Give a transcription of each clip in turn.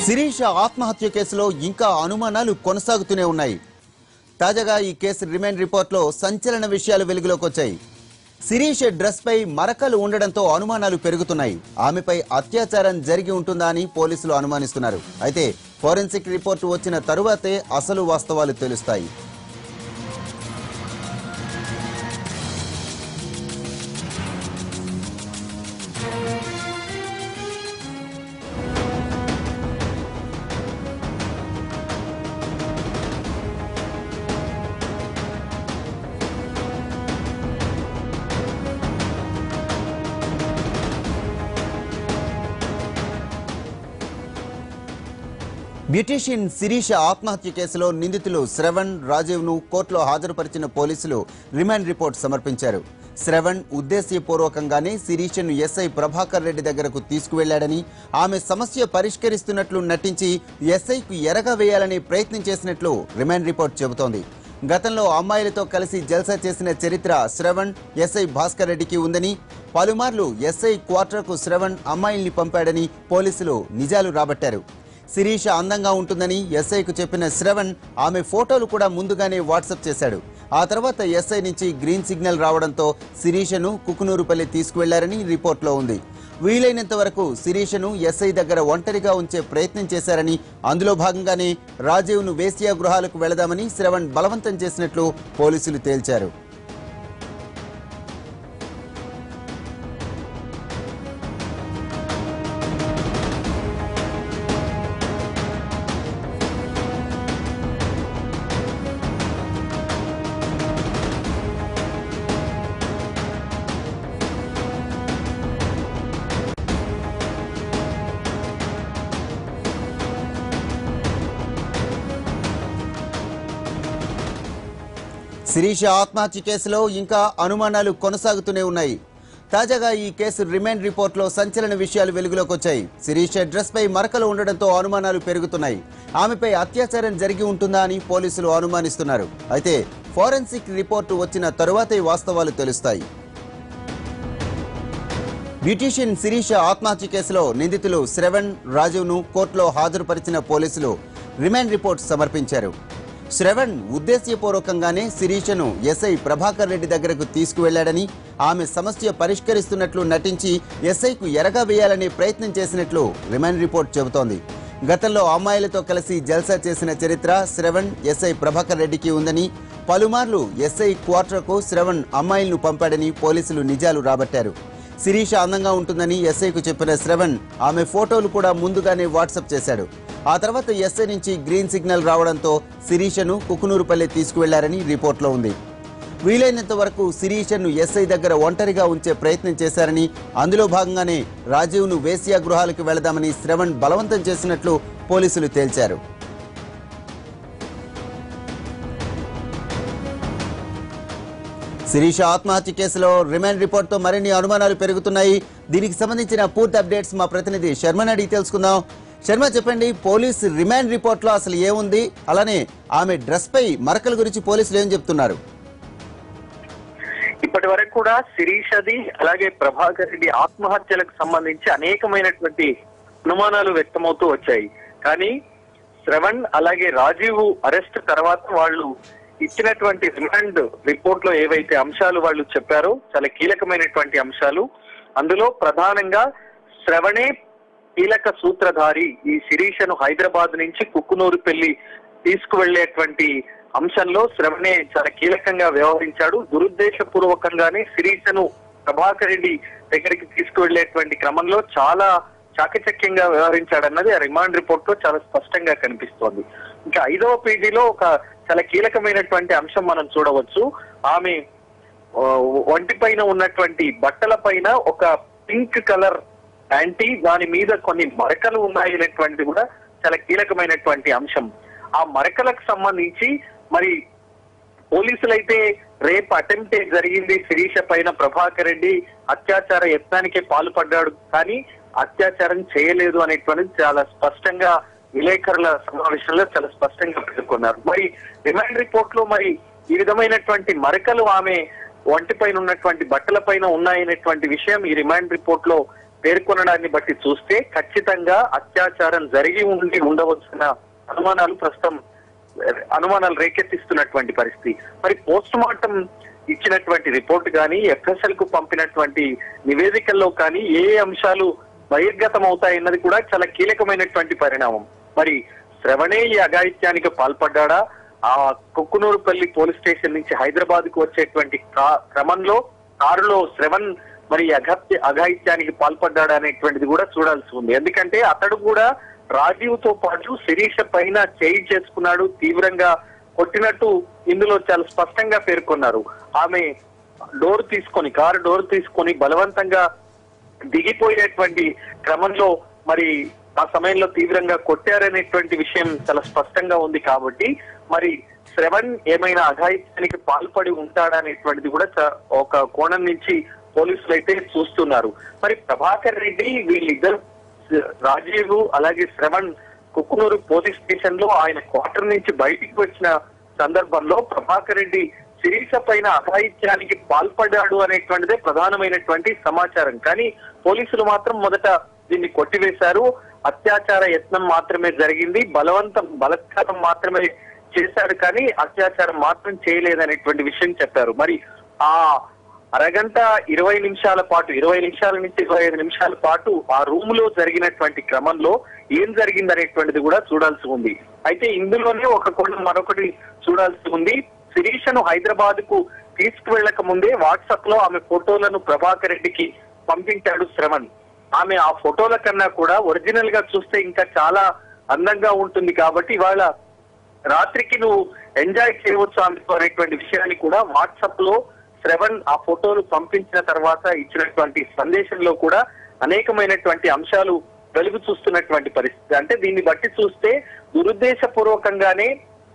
శిరీష ఆత్మహత్య కేసులో ఇంకా అనుమానాలు కొనసాగుతూనే ఉన్నాయి తాజాగా ఈ కేసు రిమాండ్ రిపోర్ట్లో సంచలన విషయాలు వెలుగులోకి వచ్చాయి శిరీష డ్రెస్ పై మరకలు ఉండడంతో అనుమానాలు పెరుగుతున్నాయి ఆమెపై అత్యాచారం జరిగి ఉంటుందా అని పోలీసులు అనుమానిస్తున్నారు అయితే ఫోరెన్సిక్ రిపోర్టు వచ్చిన తరువాతే అసలు వాస్తవాలు తెలుస్తాయి బ్యూటీషియన్ శిరీష ఆత్మహత్య కేసులో నిందితులు శ్రవణ్ రాజీవ్ ను కోర్టులో హాజరుపరిచిన పోలీసులు రిమాండ్ రిపోర్ట్ సమర్పించారు శ్రవణ్ ఉద్దేశపూర్వకంగానే శిరీషను ఎస్ఐ ప్రభాకర్ రెడ్డి దగ్గరకు తీసుకువెళ్లాడని ఆమె సమస్య పరిష్కరిస్తున్నట్లు నటించి ఎస్ఐకు ఎరగా వేయాలని ప్రయత్నం చేసినట్లు రిమాండ్ రిపోర్ట్ చెబుతోంది గతంలో అమ్మాయిలతో కలిసి జల్సా చేసిన చరిత్ర శ్రవణ్ ఎస్ఐ భాస్కర్ రెడ్డికి ఉందని పలుమార్లు ఎస్ఐ క్వార్టర్కు శ్రవణ్ అమ్మాయిల్ని పంపాడని పోలీసులు నిజాలు రాబట్టారు శిరీష అందంగా ఉంటుందని ఎస్ఐకు చెప్పిన శ్రవణ్ ఆమె ఫోటోలు కూడా ముందుగానే వాట్సాప్ చేశాడు ఆ తర్వాత ఎస్ఐ నుంచి గ్రీన్ సిగ్నల్ రావడంతో శిరీషను కుకునూరుపల్లి తీసుకువెళ్లారని రిపోర్ట్లో ఉంది వీలైనంత వరకు శిరీషను ఎస్ఐ దగ్గర ఒంటరిగా ఉంచే ప్రయత్నం చేశారని అందులో భాగంగానే రాజీవ్ను వేశ్యా గృహాలకు వెళదామని శ్రవణ్ బలవంతం చేసినట్లు పోలీసులు తేల్చారు శిరీష ఆత్మహత్య కేసులో ఇంకా అనుమానాలు కొనసాగుతూనే ఉన్నాయి తాజాగా ఈ కేసు రిమాండ్ రిపోర్ట్లో సంచలన విషయాలు వెలుగులోకి వచ్చాయి శిరీష డ్రెస్ పై మరకలు ఉండడంతో అనుమానాలు పెరుగుతున్నాయి ఆమెపై అత్యాచారం జరిగి ఉంటుందా అని పోలీసులు అనుమానిస్తున్నారు అయితే ఫోరెన్సిక్ రిపోర్టు వచ్చిన తరువాతే వాస్తవాలు తెలుస్తాయి బ్యూటీషియన్ శిరీష ఆత్మహత్య కేసులో నిందితులు శ్రవణ్ రాజీవ్ను కోర్టులో హాజరుపరిచిన పోలీసులు రిమాండ్ రిపోర్ట్ సమర్పించారు శ్రవణ్ ఉద్దేశ్యపూర్వకంగానే శిరీషను ఎస్ఐ ప్రభాకర్ రెడ్డి దగ్గరకు తీసుకువెళ్లాడని ఆమె సమస్య పరిష్కరిస్తున్నట్లు నటించి ఎస్ఐకు ఎరగా వేయాలనే ప్రయత్నం చేసినట్లు రిమాండ్ రిపోర్ట్ చెబుతోంది గతంలో అమ్మాయిలతో కలిసి జల్సా చేసిన చరిత్ర శ్రవణ్ ఎస్ఐ ప్రభాకర్ రెడ్డికి ఉందని పలుమార్లు ఎస్ఐ క్వార్టర్కు శ్రవణ్ అమ్మాయిలను పంపాడని పోలీసులు నిజాలు రాబట్టారు శిరీష అందంగా ఉంటుందని ఎస్ఐకు చెప్పిన శ్రవణ్ ఆమె ఫోటోలు కూడా ముందుగానే వాట్సాప్ చేశాడు ఆ తర్వాత ఎస్ఐ నుంచి గ్రీన్ సిగ్నల్ రావడంతో శిరీషను కుకునూరుపల్లి తీసుకువెళ్లారని రిపోర్ట్లో ఉంది వీలైనంత వరకు శిరీషను ఎస్ఐ దగ్గర ఒంటరిగా ఉంచే ప్రయత్నం చేశారని అందులో భాగంగానే రాజీవ్ను వేశ్యా గృహాలకు వెళదామని శ్రవణ్ బలవంతం చేసినట్లు పోలీసులు తేల్చారు శిరీష ఆత్మహత్య కేసులో రిమాండ్ రిపోర్ట్తో మరిన్ని అనుమానాలు పెరుగుతున్నాయి దీనికి సంబంధించిన పూర్తి అప్డేట్స్ మా ప్రతినిధి శర్మని అడిగి తెలుసుకుందాం శర్మ చెప్పండి పోలీస్ రిమాండ్ రిపోర్ట్లో అసలు ఏముంది అలానే ఆమె డ్రెస్ పై మరకల గురించి పోలీసులు ఏం చెప్తున్నారు ఇప్పటి వరకు కూడా శిరీషది అలాగే ప్రభాకర్ రెడ్డి ఆత్మహత్యలకు సంబంధించి అనేకమైనటువంటి అనుమానాలు వ్యక్తమవుతూ వచ్చాయి కానీ శ్రవణ్ అలాగే రాజీవ్ అరెస్ట్ తర్వాత వాళ్ళు ఇచ్చినటువంటి రిమాండ్ రిపోర్ట్ లో ఏవైతే అంశాలు వాళ్ళు చెప్పారో చాలా కీలకమైనటువంటి అంశాలు అందులో ప్రధానంగా శ్రవణే కీలక సూత్రధారి ఈ శిరీషను హైదరాబాద్ నుంచి కుక్కునూరు పెళ్లి తీసుకువెళ్లేటువంటి అంశంలో శ్రవణే చాలా కీలకంగా వ్యవహరించాడు దురుద్దేశపూర్వకంగానే శిరీషను ప్రభాకర్ రెడ్డి దగ్గరికి తీసుకువెళ్లేటువంటి క్రమంలో చాలా చాకచక్యంగా వ్యవహరించాడన్నది ఆ రిమాండ్ రిపోర్ట్ లో చాలా స్పష్టంగా కనిపిస్తోంది ఇంకా ఐదవ పేజీలో ఒక చాలా కీలకమైనటువంటి అంశం మనం చూడవచ్చు ఆమె ఆ, ఒంటి పైన ఉన్నటువంటి బట్టల పైన ఒక పింక్ కలర్ యాంటీ దాని మీద కొన్ని మరకలు ఉన్నాయనేటువంటి కూడా చాలా కీలకమైనటువంటి అంశం ఆ మరకలకు సంబంధించి మరి పోలీసులైతే రేప్ అటెంప్ట్ జరిగింది శిరీష పైన ప్రభాకర్ రెడ్డి అత్యాచార యత్నానికే పాల్పడ్డాడు కానీ అత్యాచారం చేయలేదు అనేటువంటిది చాలా స్పష్టంగా విలేకరుల సమావేశంలో చాలా స్పష్టంగా పేర్కొన్నారు మరి రిమాండ్ రిపోర్ట్ లో మరి ఈ విధమైనటువంటి మరకలు ఆమె ఒంటి పైన ఉన్నటువంటి బట్టల పైన ఉన్నాయనేటువంటి విషయం ఈ రిమాండ్ రిపోర్ట్ లో పేర్కొనడాన్ని బట్టి చూస్తే ఖచ్చితంగా అత్యాచారం జరిగి ఉండి ఉండవలసిన అనుమానాలు ప్రస్తుతం అనుమానాలు రేకెత్తిస్తున్నటువంటి పరిస్థితి మరి పోస్ట్ మార్టం ఇచ్చినటువంటి రిపోర్ట్ కానీ ఎఫ్ఎస్ఎల్ కు పంపినటువంటి నివేదికల్లో కానీ ఏ ఏ అంశాలు బహిర్గతం అవుతాయన్నది కూడా చాలా కీలకమైనటువంటి పరిణామం మరి శ్రవణే ఈ అఘాయిత్యానికి పాల్పడ్డా ఆ కుక్కునూరుపల్లి పోలీస్ స్టేషన్ నుంచి హైదరాబాద్ కు వచ్చేటువంటి క్రా- క్రమంలో కారులో శ్రవణ్ మరి అఘత్య అఘాయిత్యానికి పాల్పడ్డాడు అనేటువంటిది కూడా చూడాల్సి ఉంది ఎందుకంటే అతడు కూడా రాజీవ్ తో పాటు శిరీష పైన చేయి చేసుకున్నాడు తీవ్రంగా కొట్టినట్టు ఇందులో చాలా స్పష్టంగా పేర్కొన్నారు ఆమె డోర్ తీసుకొని కారు డోర్ తీసుకొని బలవంతంగా దిగిపోయేటువంటి క్రమంలో మరి ఆ సమయంలో తీవ్రంగా కొట్టారనేటువంటి విషయం చాలా స్పష్టంగా ఉంది కాబట్టి మరి శ్రవణ్ ఏమైనా అఘాయిత్యానికి పాల్పడి ఉంటాడనేటువంటిది కూడా చ- ఒక కోణం నుంచి పోలీసులు అయితే చూస్తున్నారు మరి ప్రభాకర్ రెడ్డి వీళ్ళిద్దరు రాజీవ్ అలాగే శ్రవణ్ కుక్కునూరు పోలీస్ స్టేషన్ లో ఆయన క్వార్టర్ నుంచి బయటికి వచ్చిన సందర్భంలో ప్రభాకర్ రెడ్డి శిరీష పైన అఘాయిత్యానికి పాల్పడ్డాడు అనేటువంటిదే ప్రధానమైనటువంటి సమాచారం కానీ పోలీసులు మాత్రం మొదట దీన్ని కొట్టివేశారు అత్యాచార యత్నం మాత్రమే జరిగింది బలవంతం బలత్కారం మాత్రమే చేశాడు కానీ అత్యాచారం మాత్రం చేయలేదనేటువంటి విషయం చెప్పారు మరి ఆ అరగంట ఇరవై నిమిషాల పాటు ఇరవై నిమిషాల నుంచి ఇరవై ఐదు నిమిషాల పాటు ఆ రూమ్ లో జరిగినటువంటి క్రమంలో ఏం జరిగింది అనేటువంటిది కూడా చూడాల్సి ఉంది అయితే ఇందులోనే ఒక కోణం మరొకటి చూడాల్సి ఉంది శిరీషను హైదరాబాద్ కు తీసుకువెళ్లక ముందే వాట్సాప్ లో ఆమె ఫోటోలను ప్రభాకర్ రెడ్డికి పంపించాడు శ్రవణ్ ఆమె ఆ ఫోటోల కన్నా కూడా ఒరిజినల్ గా చూస్తే ఇంకా చాలా అందంగా ఉంటుంది కాబట్టి ఇవాళ రాత్రికి నువ్వు ఎంజాయ్ చేయవచ్చు ఆమెతో అనేటువంటి విషయాన్ని కూడా వాట్సాప్ లో శ్రవణ్ ఆ ఫోటోలు పంపించిన తర్వాత ఇచ్చినటువంటి సందేశంలో కూడా అనేకమైనటువంటి అంశాలు వెలుగు చూస్తున్నటువంటి పరిస్థితి అంటే దీన్ని బట్టి చూస్తే దురుద్దేశపూర్వకంగానే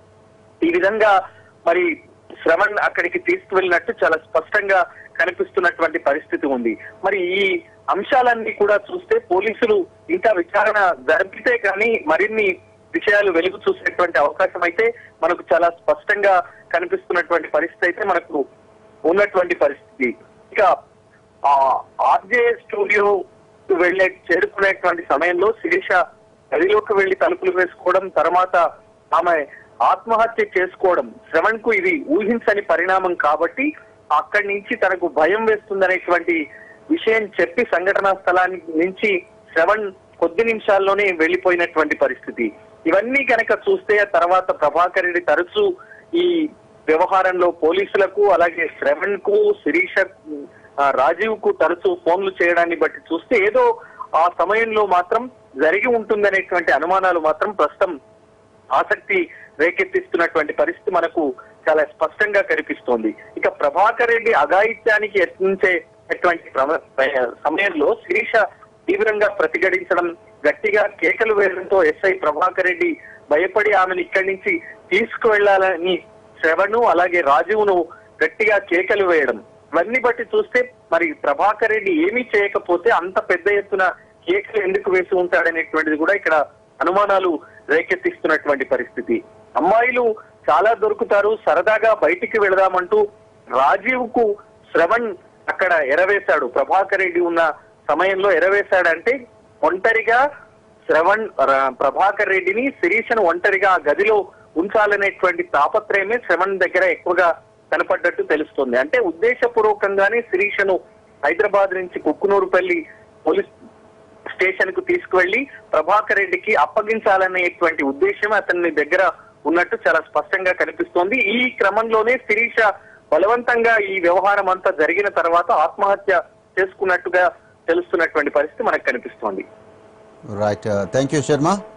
ఈ విధంగా మరి శ్రవణ్ అక్కడికి తీసుకువెళ్ళినట్టు చాలా స్పష్టంగా కనిపిస్తున్నటువంటి పరిస్థితి ఉంది మరి ఈ అంశాలన్నీ కూడా చూస్తే పోలీసులు ఇంకా విచారణ జరిపితే కానీ మరిన్ని విషయాలు వెలుగు చూసేటువంటి అవకాశం అయితే మనకు చాలా స్పష్టంగా కనిపిస్తున్నటువంటి పరిస్థితి అయితే మనకు ఉన్నటువంటి పరిస్థితి ఇక ఆ ఆర్జే స్టూడియో వెళ్ళే చేరుకునేటువంటి సమయంలో శిరీష గదిలోకి వెళ్లి తలుపులు వేసుకోవడం తర్వాత ఆమె ఆత్మహత్య చేసుకోవడం శ్రవణ్ కు ఇది ఊహించని పరిణామం కాబట్టి అక్కడి నుంచి తనకు భయం వేస్తుందనేటువంటి విషయం చెప్పి సంఘటనా స్థలానికి నుంచి శ్రవణ్ కొద్ది నిమిషాల్లోనే వెళ్లిపోయినటువంటి పరిస్థితి ఇవన్నీ కనుక చూస్తే ఆ తర్వాత ప్రభాకర్ రెడ్డి తరచూ ఈ వ్యవహారంలో పోలీసులకు అలాగే శ్రవణ్ కు శిరీష ఆ, రాజీవ్ కు తరచూ ఫోన్లు చేయడాన్ని బట్టి చూస్తే ఏదో ఆ సమయంలో మాత్రం జరిగి ఉంటుందనేటువంటి అనుమానాలు మాత్రం ప్రస్తుతం ఆసక్తి రేకెత్తిస్తున్నటువంటి పరిస్థితి మనకు చాలా స్పష్టంగా కనిపిస్తోంది ఇక ప్రభాకర్ రెడ్డి అఘాయిత్యానికి యత్నించేటువంటి ప్రమ- సమయంలో శిరీష తీవ్రంగా ప్రతిఘటించడం గట్టిగా కేకలు వేయడంతో ఎస్ఐ ప్రభాకర్ రెడ్డి భయపడి ఆమెను ఇక్కడి నుంచి తీసుకువెళ్లాలని శ్రవణు అలాగే రాజీవ్ను గట్టిగా కేకలు వేయడం ఇవన్నీ బట్టి చూస్తే మరి ప్రభాకర్ రెడ్డి ఏమీ చేయకపోతే అంత పెద్ద ఎత్తున కేకలు ఎందుకు వేసి ఉంటాడనేటువంటిది కూడా ఇక్కడ అనుమానాలు రేకెత్తిస్తున్నటువంటి పరిస్థితి అమ్మాయిలు చాలా దొరుకుతారు సరదాగా బయటికి వెళదామంటూ రాజీవ్ కు శ్రవణ్ అక్కడ ఎరవేశాడు ప్రభాకర్ రెడ్డి ఉన్న సమయంలో ఎరవేశాడంటే ఒంటరిగా శ్రవణ్ ర- ప్రభాకర్ రెడ్డిని శిరీషను ఒంటరిగా ఆ గదిలో ఉంచాలనేటువంటి తాపత్రయమే శ్రవణ్ దగ్గర ఎక్కువగా కనపడ్డట్టు తెలుస్తుంది అంటే ఉద్దేశపూర్వకంగానే శిరీషను హైదరాబాద్ నుంచి కుక్కునూరుపల్లి పోలీస్ స్టేషన్ కు తీసుకువెళ్లి ప్రభాకర్ రెడ్డికి అప్పగించాలనేటువంటి ఉద్దేశం అతని దగ్గర ఉన్నట్టు చాలా స్పష్టంగా కనిపిస్తోంది ఈ క్రమంలోనే శిరీష బలవంతంగా ఈ వ్యవహారం అంతా జరిగిన తర్వాత ఆత్మహత్య చేసుకున్నట్టుగా తెలుస్తున్నటువంటి పరిస్థితి మనకు కనిపిస్తోంది రైట్ థ్యాంక్ యూ శర్మ